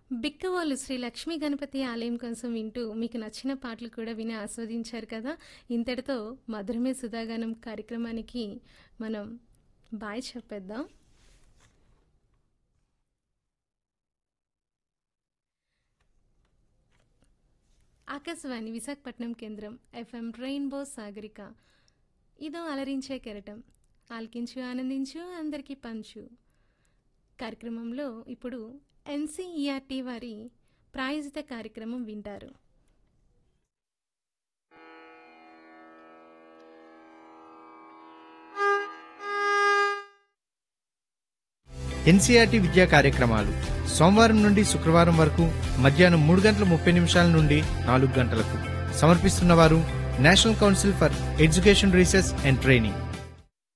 బిక్కవోలు శ్రీ లక్ష్మీ గణపతి ఆలయం కోసం వింటూ మీకు నచ్చిన పాటలు కూడా విని ఆస్వాదించారు కదా ఇంతటితో మధురమే సుధాగానం కార్యక్రమానికి మనం బాయ్ చెప్పేద్దాం ఆకాశవాణి విశాఖపట్నం కేంద్రం ఎఫ్ఎం రెయిన్బో సాగరిక ఇదో అలరించే కెరటం ఆలకించు ఆనందించు అందరికీ పంచు కార్యక్రమంలో ఇప్పుడు ఎన్సీఈఆర్టీ వారి ప్రాయోజిత కార్యక్రమం వింటారు ఎన్సీఆర్టీ విద్యా కార్యక్రమాలు సోమవారం నుండి శుక్రవారం వరకు మధ్యాహ్నం మూడు గంటల ముప్పై నిమిషాల నుండి నాలుగు గంటలకు సమర్పిస్తున్నవారు National Council for Education Research and training